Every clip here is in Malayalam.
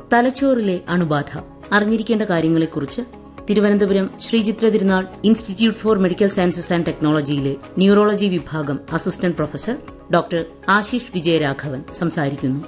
തലച്ചോറിലെ അണുബാധ അറിഞ്ഞിരിക്കേണ്ട കാര്യങ്ങളെക്കുറിച്ച് Thiruvananthapuram Sree Chitra Thirunal institute for medical sciences and ടെക്നോളജിയിലെ ന്യൂറോളജി വിഭാഗം assistant professor doctor Ashish Vijayaraghavan സംസാരിക്കുന്നു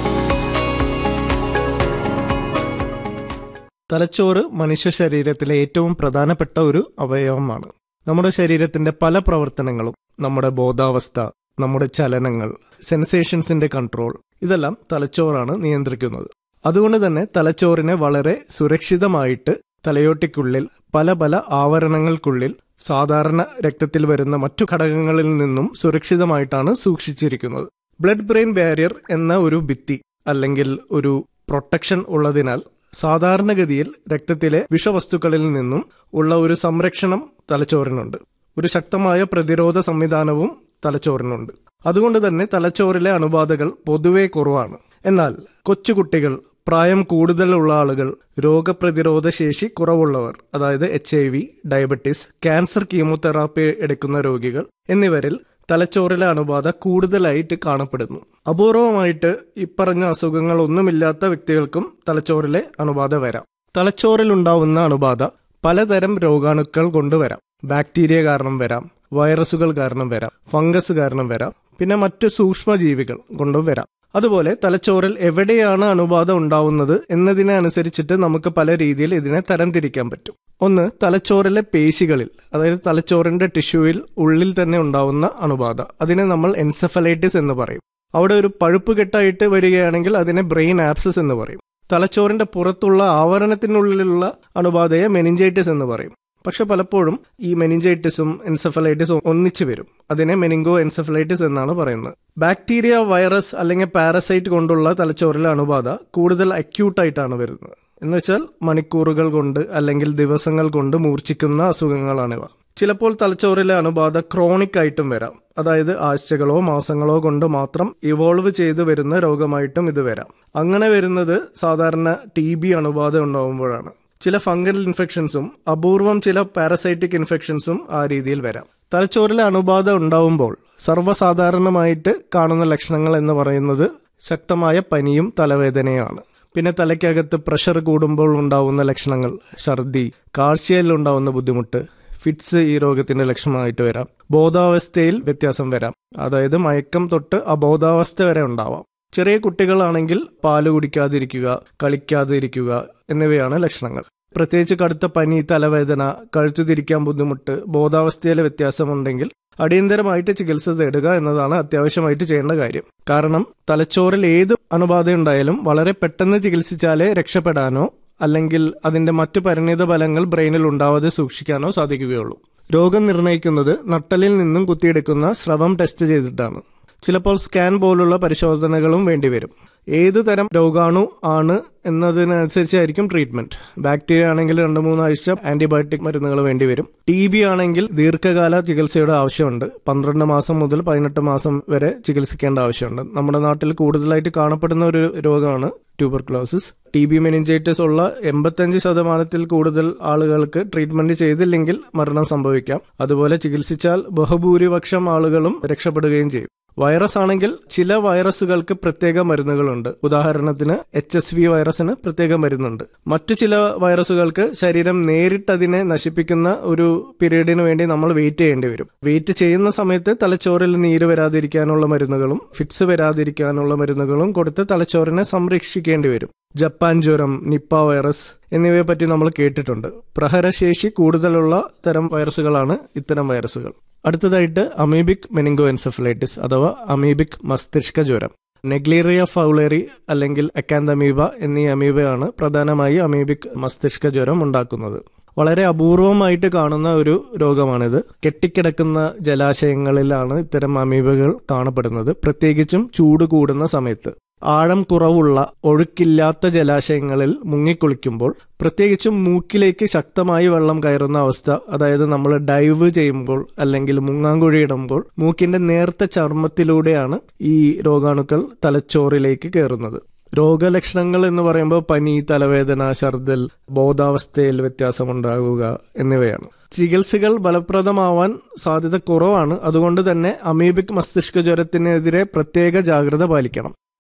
തലച്ചോറ് മനുഷ്യ ശരീരത്തിലെ ഏറ്റവും പ്രധാനപ്പെട്ട ഒരു അവയവമാണ് നമ്മുടെ ശരീരത്തിന്റെ പല പ്രവർത്തനങ്ങളും നമ്മുടെ ബോധാവസ്ഥ നമ്മുടെ ചലനങ്ങൾ സെൻസേഷൻസിന്റെ കൺട്രോൾ ഇതെല്ലാം തലച്ചോറാണ് നിയന്ത്രിക്കുന്നത് അതുകൊണ്ട് തന്നെ തലച്ചോറിനെ വളരെ സുരക്ഷിതമായിട്ട് തലയോട്ടിക്കുള്ളിൽ പല പല ആവരണങ്ങൾക്കുള്ളിൽ സാധാരണ രക്തത്തിൽ വരുന്ന മറ്റു ഘടകങ്ങളിൽ നിന്നും സുരക്ഷിതമായിട്ടാണ് സൂക്ഷിച്ചിരിക്കുന്നത് ബ്ലഡ് ബ്രെയിൻ ബാരിയർ എന്ന ഒരു ഭിത്തി അല്ലെങ്കിൽ ഒരു പ്രൊട്ടക്ഷൻ ഉള്ളതിനാൽ സാധാരണഗതിയിൽ രക്തത്തിലെ വിഷവസ്തുക്കളിൽ നിന്നും ഉള്ള ഒരു സംരക്ഷണം തലച്ചോറിനുണ്ട് ഒരു ശക്തമായ പ്രതിരോധ സംവിധാനവും തലച്ചോറിനുണ്ട് അതുകൊണ്ട് തന്നെ തലച്ചോറിലെ അണുബാധകൾ പൊതുവെ കുറവാണ് എന്നാൽ കൊച്ചുകുട്ടികൾ പ്രായം കൂടുതലുള്ള ആളുകൾ രോഗപ്രതിരോധ ശേഷി കുറവുള്ളവർ അതായത് H I V diabetes cancer chemotherapy എടുക്കുന്ന രോഗികൾ എന്നിവരിൽ തലച്ചോറിലെ അണുബാധ കൂടുതലായിട്ട് കാണപ്പെടുന്നു അപൂർവമായിട്ട് ഇപ്പറഞ്ഞ അസുഖങ്ങൾ ഒന്നുമില്ലാത്ത വ്യക്തികൾക്കും തലച്ചോറിലെ അണുബാധ വരാം തലച്ചോറിൽ ഉണ്ടാവുന്ന അണുബാധ പലതരം രോഗാണുക്കൾ കൊണ്ടുവരാം ബാക്ടീരിയ കാരണം വരാം വൈറസുകൾ കാരണം വരാം ഫംഗസ് കാരണം വരാം പിന്നെ മറ്റു സൂക്ഷ്മജീവികൾ കൊണ്ടും വരാം അതുപോലെ തലച്ചോറിൽ എവിടെയാണ് അണുബാധ ഉണ്ടാവുന്നത് എന്നതിനെ അനുസരിച്ചിട്ട് നമുക്ക് പല രീതിയിൽ ഇതിനെ തരംതിരിക്കാൻ പറ്റും ഒന്ന് തലച്ചോറിലെ പേശികളിൽ അതായത് തലച്ചോറിന്റെ ടിഷ്യൂവിൽ ഉള്ളിൽ തന്നെ ഉണ്ടാവുന്ന അണുബാധ അതിനെ നമ്മൾ എൻസെഫലൈറ്റിസ് എന്ന് പറയും അവിടെ ഒരു പഴുപ്പ് കെട്ടായിട്ട് വരികയാണെങ്കിൽ അതിനെ ബ്രെയിൻ ആപ്സസ് എന്ന് പറയും തലച്ചോറിന്റെ പുറത്തുള്ള ആവരണത്തിനുള്ളിലുള്ള അണുബാധയെ മെനിഞ്ചൈറ്റിസ് എന്ന് പറയും പക്ഷെ പലപ്പോഴും ഈ മെനിഞ്ചൈറ്റിസും എൻസെഫലൈറ്റിസും ഒന്നിച്ചു വരും അതിനെ മെനിങ്കോ എൻസെഫലൈറ്റിസ് എന്നാണ് പറയുന്നത് ബാക്ടീരിയ വൈറസ് അല്ലെങ്കിൽ പാരസൈറ്റ് കൊണ്ടുള്ള തലച്ചോറിലെ അണുബാധ കൂടുതൽ അക്യൂട്ടായിട്ടാണ് വരുന്നത് എന്ന് വെച്ചാൽ മണിക്കൂറുകൾ കൊണ്ട് അല്ലെങ്കിൽ ദിവസങ്ങൾ കൊണ്ട് മൂർച്ഛിക്കുന്ന അസുഖങ്ങളാണിവ ചിലപ്പോൾ തലച്ചോറിലെ അണുബാധ ക്രോണിക് ആയിട്ടും വരാം അതായത് ആഴ്ചകളോ മാസങ്ങളോ കൊണ്ട് മാത്രം ഇവോൾവ് ചെയ്തു വരുന്ന രോഗമായിട്ടും ഇത് വരാം അങ്ങനെ വരുന്നത് സാധാരണ ടി ബി അണുബാധ ഉണ്ടാവുമ്പോഴാണ് ചില ഫംഗൽ ഇൻഫെക്ഷൻസും അപൂർവം ചില പാരസൈറ്റിക് ഇൻഫെക്ഷൻസും ആ രീതിയിൽ വരാം തലച്ചോറിലെ അണുബാധ ഉണ്ടാവുമ്പോൾ സർവ്വസാധാരണമായിട്ട് കാണുന്ന ലക്ഷണങ്ങൾ എന്ന് പറയുന്നത് ശക്തമായ പനിയും തലവേദനയുമാണ് പിന്നെ തലയ്ക്കകത്ത് പ്രഷർ കൂടുമ്പോൾ ഉണ്ടാവുന്ന ലക്ഷണങ്ങൾ ഛർദി കാഴ്ചയിൽ ഉണ്ടാവുന്ന ബുദ്ധിമുട്ട് ഫിറ്റ്സ് ഈ രോഗത്തിന്റെ ലക്ഷണമായിട്ട് വരാം ബോധാവസ്ഥയിൽ വ്യത്യാസം വരാം അതായത് മയക്കം തൊട്ട് അബോധാവസ്ഥ വരെ ഉണ്ടാവാം ചെറിയ കുട്ടികളാണെങ്കിൽ പാല് കുടിക്കാതിരിക്കുക കളിക്കാതിരിക്കുക എന്നിവയാണ് ലക്ഷണങ്ങൾ പ്രത്യേകിച്ച് കടുത്ത പനി തലവേദന കഴുത്തു തിരിക്കാൻ ബുദ്ധിമുട്ട് ബോധാവസ്ഥയിലെ വ്യത്യാസമുണ്ടെങ്കിൽ അടിയന്തരമായിട്ട് ചികിത്സ തേടുക എന്നതാണ് അത്യാവശ്യമായിട്ട് ചെയ്യേണ്ട കാര്യം കാരണം തലച്ചോറിൽ ഏത് അണുബാധയുണ്ടായാലും വളരെ പെട്ടെന്ന് ചികിത്സിച്ചാലേ രക്ഷപ്പെടാനോ അല്ലെങ്കിൽ അതിന്റെ മറ്റു പരിണിത ഫലങ്ങൾ ബ്രെയിനിൽ ഉണ്ടാവാതെ സൂക്ഷിക്കാനോ സാധിക്കുകയുള്ളൂ രോഗം നിർണ്ണയിക്കുന്നത് നട്ടലിൽ നിന്നും കുത്തിയെടുക്കുന്ന സ്രവം ടെസ്റ്റ് ചെയ്തിട്ടാണ് ചിലപ്പോൾ സ്കാൻ പോലുള്ള പരിശോധനകളും വേണ്ടിവരും ഏത് തരം രോഗാണു ആണ് എന്നതിനനുസരിച്ചായിരിക്കും ട്രീറ്റ്മെന്റ് ബാക്ടീരിയ ആണെങ്കിൽ രണ്ട് മൂന്നാഴ്ച ആന്റിബയോട്ടിക് മരുന്നുകൾ വേണ്ടിവരും ടി ബി ആണെങ്കിൽ ദീർഘകാല ചികിത്സയുടെ ആവശ്യമുണ്ട് പന്ത്രണ്ട് മാസം മുതൽ പതിനെട്ട് മാസം വരെ ചികിത്സിക്കേണ്ട ആവശ്യമുണ്ട് നമ്മുടെ നാട്ടിൽ കൂടുതലായിട്ട് കാണപ്പെടുന്ന ഒരു രോഗമാണ് ട്യൂബർക്ലോസിസ് ടി ബി മെനിഞ്ചൈറ്റിസ് ഉള്ള എൺപത്തഞ്ച് ശതമാനത്തിൽ കൂടുതൽ ആളുകൾക്ക് ട്രീറ്റ്മെന്റ് ചെയ്തില്ലെങ്കിൽ മരണം സംഭവിക്കാം അതുപോലെ ചികിത്സിച്ചാൽ ബഹുഭൂരിപക്ഷം ആളുകളും രക്ഷപ്പെടുകയും ചെയ്യും വൈറസ് ആണെങ്കിൽ ചില വൈറസുകൾക്ക് പ്രത്യേക മരുന്നുകളുണ്ട് ഉദാഹരണത്തിന് എച്ച് എസ് വി വൈറസിന് പ്രത്യേക മരുന്നുണ്ട് മറ്റു ചില വൈറസുകൾക്ക് ശരീരം നേരിട്ട് അതിനെ നശിപ്പിക്കുന്ന ഒരു പീരീഡിന് വേണ്ടി നമ്മൾ വെയിറ്റ് ചെയ്യേണ്ടി വരും വെയിറ്റ് ചെയ്യുന്ന സമയത്ത് തലച്ചോറിൽ നീര് വരാതിരിക്കാനുള്ള മരുന്നുകളും ഫിറ്റ്സ് വരാതിരിക്കാനുള്ള മരുന്നുകളും കൊടുത്ത് തലച്ചോറിനെ സംരക്ഷിക്കേണ്ടി വരും ജപ്പാൻ ജ്വരം നിപ്പ വൈറസ് എന്നിവയെ പറ്റി നമ്മൾ കേട്ടിട്ടുണ്ട് പ്രഹരശേഷി കൂടുതലുള്ള തരം വൈറസുകളാണ് ഇത്തരം വൈറസുകൾ അടുത്തതായിട്ട് അമീബിക് മെനിങ്കോ എൻസെഫലൈറ്റിസ് അഥവാ അമീബിക് മസ്തിഷ്ക ജ്വരം നെഗ്ലീറിയ ഫൗളേറി അല്ലെങ്കിൽ അക്കാന്തമീബ എന്നീ അമീബയാണ് പ്രധാനമായി അമീബിക് മസ്തിഷ്ക ജ്വരം ഉണ്ടാക്കുന്നത് വളരെ അപൂർവമായിട്ട് കാണുന്ന ഒരു രോഗമാണിത് കെട്ടിക്കിടക്കുന്ന ജലാശയങ്ങളിലാണ് ഇത്തരം അമീബകൾ കാണപ്പെടുന്നത് പ്രത്യേകിച്ചും ചൂട് കൂടുന്ന സമയത്ത് ആഴം കുറവുള്ള ഒഴുക്കില്ലാത്ത ജലാശയങ്ങളിൽ മുങ്ങിക്കുളിക്കുമ്പോൾ പ്രത്യേകിച്ചും മൂക്കിലേക്ക് ശക്തമായി വെള്ളം കയറുന്ന അവസ്ഥ അതായത് നമ്മൾ ഡൈവ് ചെയ്യുമ്പോൾ അല്ലെങ്കിൽ മുങ്ങാങ്കുഴി ഇടുമ്പോൾ മൂക്കിന്റെ നേർത്ത ചർമ്മത്തിലൂടെയാണ് ഈ രോഗാണുക്കൾ തലച്ചോറിലേക്ക് കയറുന്നത് രോഗലക്ഷണങ്ങൾ എന്ന് പറയുമ്പോൾ പനി തലവേദന ഛർദൽ ബോധാവസ്ഥയിൽ വ്യത്യാസമുണ്ടാകുക എന്നിവയാണ് ചികിത്സകൾ ഫലപ്രദമാവാൻ സാധ്യത കുറവാണ് അതുകൊണ്ട് തന്നെ അമീബിക് മസ്തിഷ്ക ജ്വരത്തിനെതിരെ പ്രത്യേക ജാഗ്രത പാലിക്കണം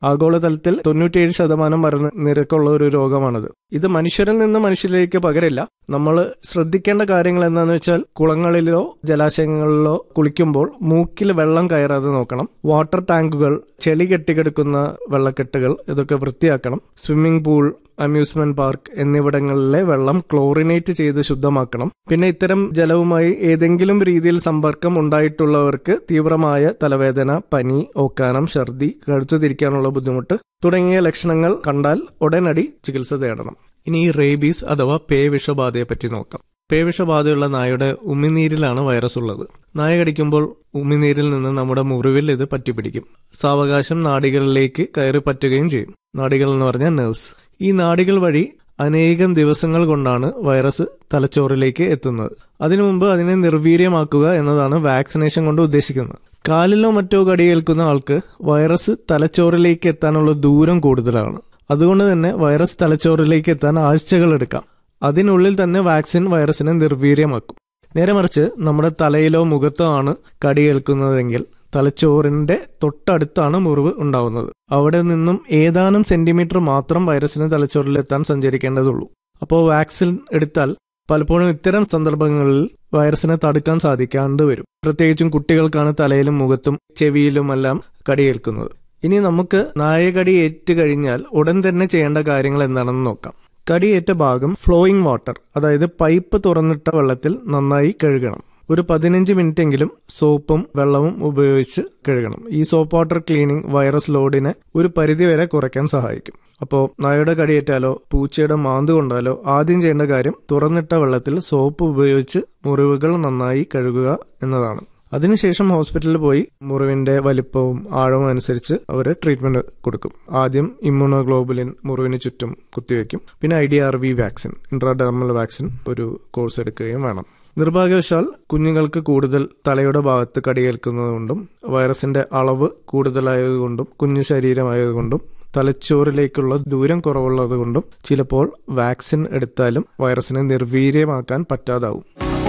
ആഗോളതലത്തിൽ തൊണ്ണൂറ്റിയേഴ് ശതമാനം മരണ നിരക്കുള്ള ഒരു രോഗമാണിത് ഇത് മനുഷ്യരിൽ നിന്ന് മനുഷ്യരിലേക്ക് പകരില്ല നമ്മൾ ശ്രദ്ധിക്കേണ്ട കാര്യങ്ങൾ എന്താണെന്ന് വെച്ചാൽ കുളങ്ങളിലോ ജലാശയങ്ങളിലോ കുളിക്കുമ്പോൾ മൂക്കിൽ വെള്ളം കയറാതെ നോക്കണം വാട്ടർ ടാങ്കുകൾ ചെളി കെട്ടിക്കിടക്കുന്ന വെള്ളക്കെട്ടുകൾ ഇതൊക്കെ വൃത്തിയാക്കണം സ്വിമ്മിംഗ് പൂൾ അമ്യൂസ്മെന്റ് പാർക്ക് എന്നിവിടങ്ങളിലെ വെള്ളം ക്ലോറിനേറ്റ് ചെയ്ത് ശുദ്ധമാക്കണം പിന്നെ ഇത്തരം ജലവുമായി ഏതെങ്കിലും രീതിയിൽ സമ്പർക്കം ഉണ്ടായിട്ടുള്ളവർക്ക് തീവ്രമായ തലവേദന പനി ഓക്കാനം ഛർദി കഴുത്തു തിരിക്കാനുള്ള ബുദ്ധിമുട്ട് തുടങ്ങിയ ലക്ഷണങ്ങൾ കണ്ടാൽ ഉടനടി ചികിത്സ തേടണം ഇനി ഈ റേബീസ് അഥവാ പേ വിഷബാധയെ പറ്റി നോക്കാം പേ വിഷബാധയുള്ള നായയുടെ ഉമിനീരിലാണ് വൈറസ് ഉള്ളത് നായ കടിക്കുമ്പോൾ ഉമിനീരിൽ നിന്ന് നമ്മുടെ മുറിവിൽ ഇത് പറ്റിപ്പിടിക്കും സാവകാശം നാടികളിലേക്ക് കയറി പറ്റുകയും ചെയ്യും നാടികൾ എന്ന് പറഞ്ഞാൽ നെർവ്സ് ഈ നാടികൾ വഴി അനേകം ദിവസങ്ങൾ കൊണ്ടാണ് വൈറസ് തലച്ചോറിലേക്ക് എത്തുന്നത് അതിനു മുമ്പ് അതിനെ നിർവീര്യമാക്കുക എന്നതാണ് വാക്സിനേഷൻ കൊണ്ട് ഉദ്ദേശിക്കുന്നത് കാലിലോ മറ്റോ കടിയേൽക്കുന്ന ആൾക്ക് വൈറസ് തലച്ചോറിലേക്ക് എത്താനുള്ള ദൂരം കൂടുതലാണ് അതുകൊണ്ട് തന്നെ വൈറസ് തലച്ചോറിലേക്ക് എത്താൻ ആഴ്ചകൾ എടുക്കാം അതിനുള്ളിൽ തന്നെ വാക്സിൻ വൈറസിനെ നിർവീര്യമാക്കും നേരെ മറിച്ച് നമ്മുടെ തലയിലോ മുഖത്തോ ആണ് കടിയേൽക്കുന്നതെങ്കിൽ തലച്ചോറിന്റെ തൊട്ടടുത്താണ് മുറിവ് ഉണ്ടാവുന്നത് അവിടെ നിന്നും ഏതാനും സെന്റിമീറ്റർ മാത്രം വൈറസിന് തലച്ചോറിലെത്താൻ സഞ്ചരിക്കേണ്ടതുള്ളൂ അപ്പോൾ വാക്സിൻ എടുത്താൽ പലപ്പോഴും ഇത്തരം സന്ദർഭങ്ങളിൽ വൈറസിനെ തടുക്കാൻ സാധിക്കാണ്ട് വരും പ്രത്യേകിച്ചും കുട്ടികൾക്കാണ് തലയിലും മുഖത്തും ചെവിയിലുമെല്ലാം കടിയേൽക്കുന്നത് ഇനി നമുക്ക് നായകടി ഏറ്റു കഴിഞ്ഞാൽ ഉടൻ തന്നെ ചെയ്യേണ്ട കാര്യങ്ങൾ എന്താണെന്ന് നോക്കാം കടിയേറ്റ ഭാഗം ഫ്ലോയിങ് വാട്ടർ അതായത് പൈപ്പ് തുറന്നിട്ട വെള്ളത്തിൽ നന്നായി കഴുകണം ഒരു പതിനഞ്ച് മിനിറ്റ് എങ്കിലും സോപ്പും വെള്ളവും ഉപയോഗിച്ച് കഴുകണം ഈ സോപ്പ് വാട്ടർ ക്ലീനിങ് വൈറസ് ലോഡിനെ ഒരു പരിധിവരെ കുറയ്ക്കാൻ സഹായിക്കും അപ്പോൾ നായയുടെ കടിയേറ്റാലോ പൂച്ചയുടെ മാന്ത് കൊണ്ടാലോ ആദ്യം ചെയ്യേണ്ട കാര്യം തുറന്നിട്ട വെള്ളത്തിൽ സോപ്പ് ഉപയോഗിച്ച് മുറിവുകൾ നന്നായി കഴുകുക എന്നതാണ് അതിനുശേഷം ഹോസ്പിറ്റലിൽ പോയി മുറിവിന്റെ വലിപ്പവും ആഴവും അനുസരിച്ച് അവർ ട്രീറ്റ്മെന്റ് കൊടുക്കും ആദ്യം ഇമ്മ്യൂണോഗ്ലോബുലിൻ മുറിവിന് ചുറ്റും കുത്തിവെക്കും പിന്നെ I D R V vaccine intradermal vaccine ഒരു കോഴ്സ് എടുക്കുകയും വേണം നിർഭാഗ്യവശാൽ കുഞ്ഞുങ്ങൾക്ക് കൂടുതൽ തലയുടെ ഭാഗത്ത് കടിയേൽക്കുന്നതുകൊണ്ടും വൈറസിന്റെ അളവ് കൂടുതലായതുകൊണ്ടും കുഞ്ഞു ശരീരമായതുകൊണ്ടും തലച്ചോറിലേക്കുള്ള ദൂരം കുറവുള്ളതുകൊണ്ടും ചിലപ്പോൾ വാക്സിൻ എടുത്താലും വൈറസിനെ നിർവീര്യമാക്കാൻ പറ്റാതാവും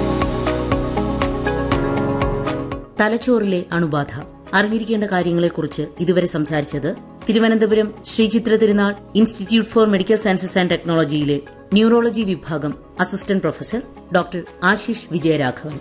തലച്ചോറിലെ അണുബാധ അറിഞ്ഞിരിക്കേണ്ട കാര്യങ്ങളെക്കുറിച്ച് ഇതുവരെ സംസാരിച്ചത് Thiruvananthapuram Sree Chitra Thirunal institute for medical sciences and ടെക്നോളജിയിലെ ന്യൂറോളജി വിഭാഗം assistant professor doctor Ashish Vijayaraghavan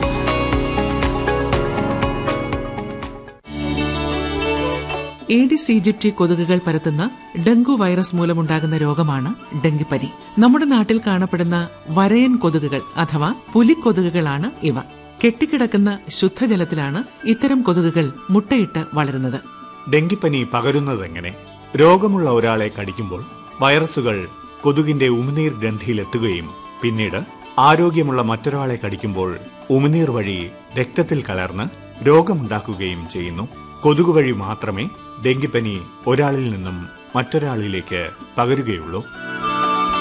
Aedes aegypti കൊതുകുകൾ പരത്തുന്ന ഡെങ്കു വൈറസ് മൂലമുണ്ടാകുന്ന രോഗമാണ് ഡെങ്കിപ്പനി നമ്മുടെ നാട്ടിൽ കാണപ്പെടുന്ന വരയൻ കൊതുകുകൾ അഥവാ പുലിക്കൊതുകുകളാണ് ഇവ കെട്ടിക്കിടക്കുന്ന ശുദ്ധജലത്തിലാണ് ഇത്തരം കൊതുകുകൾ മുട്ടയിട്ട് വളരുന്നത് ഡെങ്കിപ്പനി പകരുന്നതെങ്ങനെ രോഗമുള്ള ഒരാളെ കടിക്കുമ്പോൾ വൈറസുകൾ കൊതുകിന്റെ ഉമിനീർ ഗ്രന്ഥിയിലെത്തുകയും പിന്നീട് ആരോഗ്യമുള്ള മറ്റൊരാളെ കടിക്കുമ്പോൾ ഉമിനീർ വഴി രക്തത്തിൽ കലർന്ന് രോഗമുണ്ടാക്കുകയും ചെയ്യുന്നു കൊതുക് വഴി മാത്രമേ ഡെങ്കിപ്പനി ഒരാളിൽ നിന്നും മറ്റൊരാളിലേക്ക് പകരുകയുള്ളൂ